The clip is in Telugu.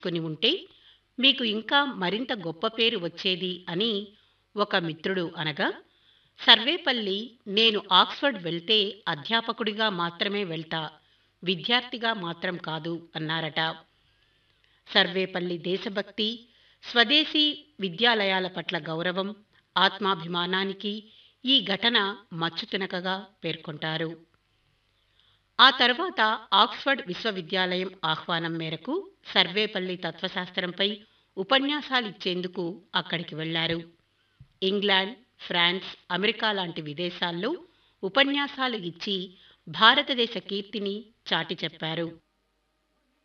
కొని ఉంటే మీకు ఇంకా మరింత గొప్ప పేరు వచ్చేది అని ఒక మిత్రుడు అనగా సర్వేపల్లి నేను ఆక్స్ఫర్డ్ వెళ్తే అధ్యాపకుడిగా మాత్రమే వెళ్తా విద్యార్థిగా మాత్రం కాదు అన్నారట సర్వేపల్లి దేశభక్తి స్వదేశీ విద్యాలయాల పట్ల గౌరవం ఆత్మాభిమానానికి ఈ ఘటన మచ్చుతునకగా పేర్కొంటారు ఆ తర్వాత ఆక్స్ఫర్డ్ విశ్వవిద్యాలయం ఆహ్వానం మేరకు సర్వేపల్లి తత్వశాస్త్రంపై ఉపన్యాసాలిచ్చేందుకు అక్కడికి వెళ్లారు ఇంగ్లాండ్ ఫ్రాన్స్ అమెరికా లాంటి విదేశాల్లో ఉపన్యాసాలు ఇచ్చి భారతదేశ కీర్తిని చాటి చెప్పారు